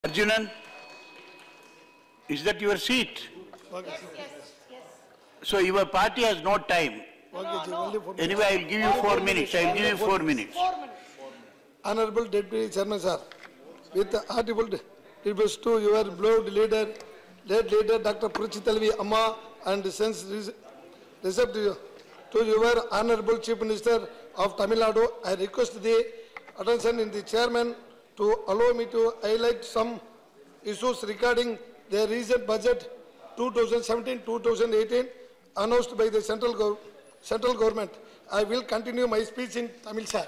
Arjunan, is that your seat? Okay, sir. So your party has no time. Okay, sir. Only for Anyway, I will give you four minutes. I will give you four minutes. Honorable Deputy Chairman, sir, with audible request to your beloved leader, late leader Dr. Purichitalvi Amma, and since res- received to your Honorable Chief Minister of Tamil Nadu, I request the attention in the chairman to allow me to highlight some issues regarding the recent budget 2017-2018 announced by the central gov- central government. I will continue my speech in Tamil, sir.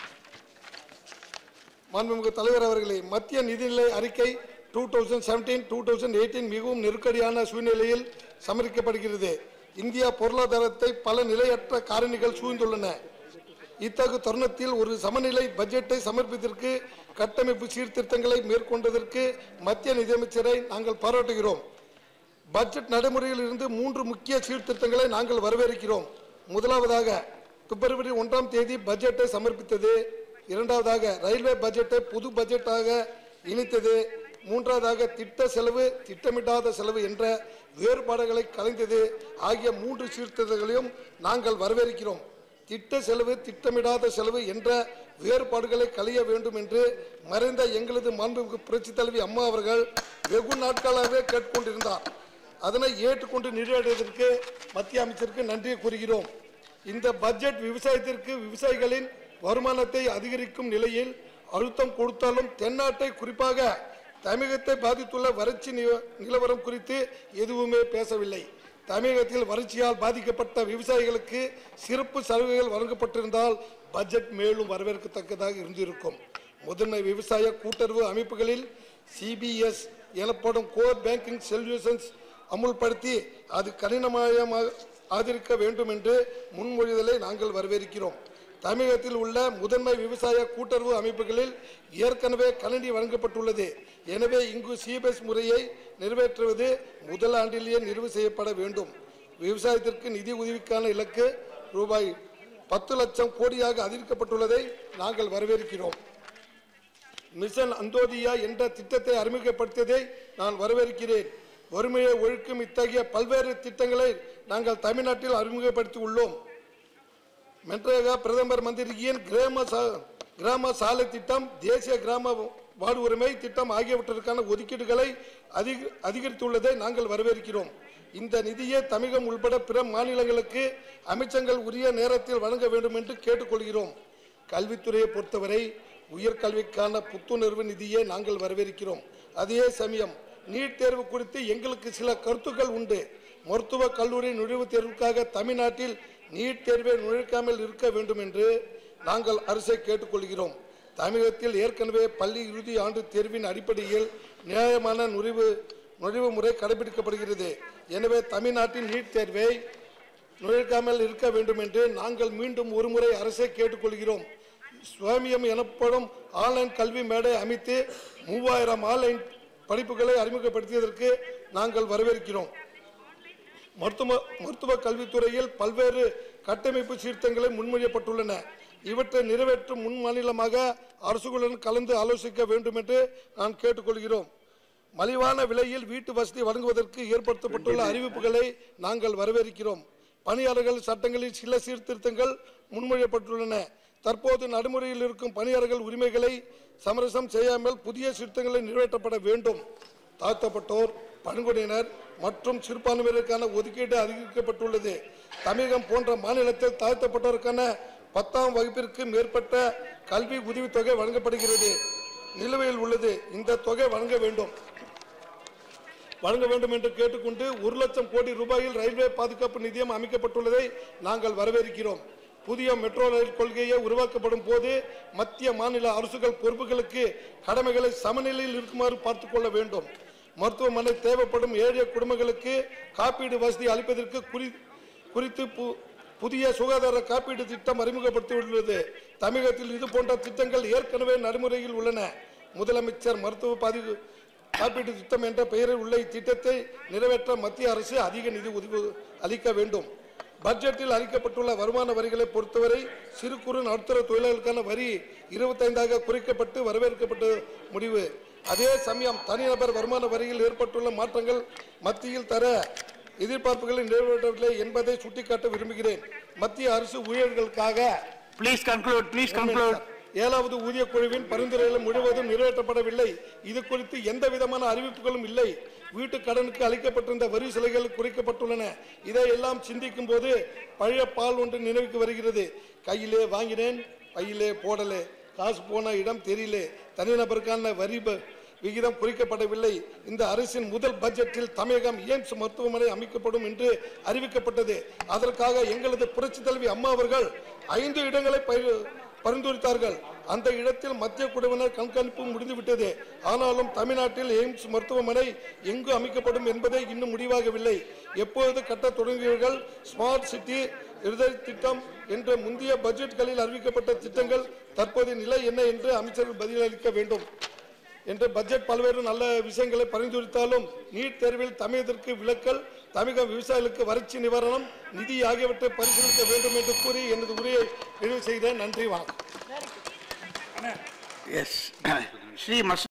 மாண்புமிகு தலைவர் அவர்களே மத்திய நிதிநிலை அறிக்கை two thousand seventeen two thousand eighteen மிகவும் நெருக்கடியான சூழ்நிலையில் சமர்ப்பிக்கப்படுகிறது India பொருளாதாரத்தை பல நிலையற்ற காரணிகள் சூழ்ந்துள்ளன இத்தகு தருணத்தில் ஒரு சமநிலை பட்ஜெட்டை சமர்ப்பித்ததற்கு கட்டமைப்பு சீர்திருத்தங்களை மேற்கொண்டதற்கு மத்திய நிதியமைச்சரை நாங்கள் பாராட்டுகிறோம் பட்ஜெட் நடைமுறையில் இருந்து மூன்று முக்கிய சீர்திருத்தங்களை நாங்கள் வரவேற்கிறோம் முதலாவதாக பிப்ரவரி ஒன்றாம் தேதி பட்ஜெட்டை சமர்ப்பித்தது இரண்டாவதாக ரயில்வே பட்ஜெட்டை புது பட்ஜெட்டாக இணைத்தது மூன்றாவதாக திட்ட செலவு திட்டமிடாத செலவு என்ற வேறுபாடுகளை கலைந்தது ஆகிய மூன்று சீர்திருத்தங்களையும் நாங்கள் வரவேற்கிறோம் திட்ட செலவு திட்டமிடாத செலவு என்ற வேறுபாடுகளை களைய வேண்டும் என்று மறைந்த எங்களது மாண்புமிகு புரட்சித் தலைவி அம்மா அவர்கள் வெகு நாட்களாகவே கேட்டுக்கொண்டிருந்தார் அதனை ஏற்றுக்கொண்டு நிறைவேறியதற்கு மத்திய அமைச்சருக்கு நன்றி கூறுகிறோம் இந்த பட்ஜெட் விவசாயத்திற்கு விவசாயிகளின் வருமானத்தை அதிகரிக்கும் நிலையில் அழுத்தம் கொடுத்தாலும் தென்னாட்டை குறிப்பாக தமிழகத்தை பாதித்துள்ள வறட்சி நில- நிலவரம் குறித்து எதுவுமே பேசவில்லை தமிழகத்தில் வறட்சியால் பாதிக்கப்பட்ட விவசாயிகளுக்கு சிறப்பு சலுகைகள் வழங்கப்பட்டிருந்தால் பட்ஜெட் மேலும் வரவேற்கத்தக்கதாக இருந்திருக்கும் முதன்மை விவசாய கூட்டுறவு அமைப்புகளில் சிபிஎஸ் எனப்படும் கோர் பேங்கிங் சொல்யூஷன்ஸ் அமுல்படுத்தி அது கடினமயமாக ஆதரிக்க வேண்டும் என்று முன்மொழிதலை நாங்கள் வரவேற்கிறோம் தமிழகத்தில் உள்ள முதன்மை விவசாய கூட்டுறவு அமைப்புகளில் ஏற்கனவே கணினி வழங்கப்பட்டுள்ளது எனவே இங்கு சிபிஎஸ் முறையை நிறைவேற்றுவது முதல் ஆண்டிலேயே நிறைவு செய்யப்பட வேண்டும் விவசாயத்திற்கு நிதி உதவிக்கான இலக்கு ரூபாய் பத்து லட்சம் கோடியாக அதிகரிக்கப்பட்டுள்ளதை நாங்கள் வரவேற்கிறோம் மிஷன் அந்தோதியா என்ற திட்டத்தை அறிமுகப்படுத்தியதை நான் வரவேற்கிறேன் வறுமையை ஒழிக்கும் இத்தகைய பல்வேறு திட்டங்களை நாங்கள் தமிழ்நாட்டில் அறிமுகப்படுத்தி உள்ளோம் மென்ரேகா பிரதமர் மந்திரியின் கிராம சா- கிராம சாலை திட்டம் தேசிய கிராம வாழ்வுரிமை திட்டம் ஆகியவற்றிற்கான ஒதுக்கீடுகளை அதிக அதிகரித்துள்ளதை நாங்கள் வரவேற்கிறோம் இந்த நிதியை தமிழகம் உள்பட பிற மாநிலங்களுக்கு அமைச்சங்கள் உரிய நேரத்தில் வழங்க வேண்டும் என்று கேட்டுக்கொள்கிறோம் கல்வித்துறையை பொறுத்தவரை உயர்கல்விக்கான புத்துணர்வு நிதியை நாங்கள் வரவேற்கிறோம் அதே சமயம் நீட் தேர்வு குறித்து எங்களுக்கு சில கருத்துக்கள் உண்டு மருத்துவ கல்லூரி நுழைவுத் தேர்வுக்காக தமிழ்நாட்டில் நீட் தேர்வை நுழைக்காமல் இருக்க வேண்டும் என்று நாங்கள் அரசை கேட்டுக்கொள்கிறோம் தமிழகத்தில் ஏற்கனவே பள்ளி இறுதி ஆண்டு தேர்வின் அடிப்படையில் நியாயமான நுழைவு நுழைவு முறை கடைபிடிக்கப்படுகிறது எனவே தமிழ்நாட்டின் நீட் தேர்வை நுழைக்காமல் இருக்க வேண்டும் என்று நாங்கள் மீண்டும் ஒருமுறை அரசை கேட்டுக்கொள்கிறோம் சுவாமியம் எனப்படும் ஆன்லைன் கல்வி மேடை அமைத்து மூவாயிரம் ஆன்லைன் படிப்புகளை அறிமுகப்படுத்தியதற்கு நாங்கள் வரவேற்கிறோம் மருத்துவ மருத்துவ கல்வித்துறையில் பல்வேறு கட்டமைப்பு சீர்திருத்தங்களை முன்மொழியப்பட்டுள்ளன இவற்றை நிறைவேற்றும் முன் மாநிலமாக அரசுகளுடன் கலந்து ஆலோசிக்க வேண்டும் என்று நான் கேட்டுக்கொள்கிறோம் மலிவான விலையில் வீட்டு வசதி வழங்குவதற்கு ஏற்படுத்தப்பட்டுள்ள அறிவிப்புகளை நாங்கள் வரவேற்கிறோம் பணியாளர்கள் சட்டங்களில் சில சீர்திருத்தங்கள் முன்மொழியப்பட்டுள்ளன தற்போது நடைமுறையில் இருக்கும் பணியாளர்கள் உரிமைகளை சமரசம் செய்யாமல் புதிய சீர்திருத்தங்களை நிறைவேற்றப்பட வேண்டும் தாழ்த்தப்பட்டோர் பழங்குடியினர் மற்றும் சிறுபான்மையினருக்கான ஒதுக்கீடு அதிகரிக்கப்பட்டுள்ளது தமிழகம் போன்ற மாநிலத்தில் தாழ்த்தப்பட்டோருக்கான பத்தாம் வகுப்பிற்கு மேற்பட்ட கல்வி உதவித்தொகை வழங்கப்படுகிறது நிலுவையில் உள்ளது இந்த தொகை வழங்க வேண்டும் வழங்க வேண்டும் என்று கேட்டுக்கொண்டு ஒரு லட்சம் கோடி ரூபாயில் ரயில்வே பாதுகாப்பு நிதியம் அமைக்கப்பட்டுள்ளதை நாங்கள் வரவேற்கிறோம் புதிய மெட்ரோ ரயில் கொள்கையை உருவாக்கப்படும் போது மத்திய மாநில அரசுகள் பொறுப்புகளுக்கு கடமைகளை சமநிலையில் இருக்குமாறு பார்த்துக் கொள்ள வேண்டும் மருத்துவமனை தேவைப்படும் ஏழை குடும்பங்களுக்கு காப்பீடு வசதி அளிப்பதற்கு குறி குறித்து பு- புதிய சுகாதார காப்பீடு திட்டம் அறிமுகப்படுத்தியுள்ளது தமிழகத்தில் இது போன்ற திட்டங்கள் ஏற்கனவே நடைமுறையில் உள்ளன முதலமைச்சர் மருத்துவ பாதுகா காப்பீட்டு திட்டம் என்ற பெயரில் உள்ள இத்திட்டத்தை நிறைவேற்ற மத்திய அரசு அதிக நிதி உதவி அளிக்க வேண்டும் பட்ஜெட்டில் அளிக்கப்பட்டுள்ள வருமான வரிகளை பொறுத்தவரை சிறு குறு நடுத்தர தொழிலாளர்களுக்கான வரி இருபத்தைந்தாக குறைக்கப்பட்டு வரவேற்கப்பட்ட முடிவு அதே சமயம் தனிநபர் வருமான வரியில் ஏற்பட்டுள்ள மாற்றங்கள் மத்தியில் தர எதிர்பார்ப்புகளை நிறைவேற்றவில்லை என்பதை சுட்டிக்காட்ட விரும்புகிறேன் மத்திய அரசு ஊழியர்களுக்காக Please conclude, please conclude. ஏழாவது ஊதிய குழுவின் பரிந்துரைகள் முழுவதும் நிறைவேற்றப்படவில்லை இது குறித்து எந்த விதமான அறிவிப்புகளும் இல்லை வீட்டு கடனுக்கு அளிக்கப்பட்டிருந்த வரி சலுகைகள் குறைக்கப்பட்டுள்ளன இதையெல்லாம் சிந்திக்கும் போது பழைய பால் ஒன்று நினைவுக்கு வருகிறது கையிலே வாங்கினேன் பையிலே போடலே காசு போன இடம் தெரியல தனிநபருக்கான வரி ப- விகிதம் குறைக்கப்படவில்லை இந்த அரசின் முதல் பட்ஜெட்டில் தமிழகம் எய்ம்ஸ் மருத்துவமனை அமைக்கப்படும் என்று அறிவிக்கப்பட்டது அதற்காக எங்களது புரட்சி தலைவி அம்மா அவர்கள் ஐந்து இடங்களை பரி- பரிந்துரைத்தார்கள் அந்த இடத்தில் மத்திய குழுவினர் கண்காணிப்பு முடிந்துவிட்டது ஆனாலும் தமிழ்நாட்டில் எய்ம்ஸ் மருத்துவமனை எங்கு அமைக்கப்படும் என்பதே இன்னும் முடிவாகவில்லை எப்பொழுது கட்டத் தொடங்குவீர்கள் ஸ்மார்ட் சிட்டி இருதய திட்டம் என்ற முந்தைய பட்ஜெட்களில் அறிவிக்கப்பட்ட திட்டங்கள் தற்போதைய நிலை என்ன என்று அமைச்சர்கள் பதிலளிக்க வேண்டும் என்று பட்ஜெட் பல்வேறு நல்ல விஷயங்களை பரிந்துரைத்தாலும் நீட் தேர்வில் தமிழகத்திற்கு விலக்கல் தமிழக விவசாயிகளுக்கு வறட்சி நிவாரணம் நிதி ஆகியவற்றை பரிசீலிக்க வேண்டும் என்று கூறி எனது உரையை நிறைவு செய்கிறேன் நன்றி வணக்கம் Yes. Shri Mas.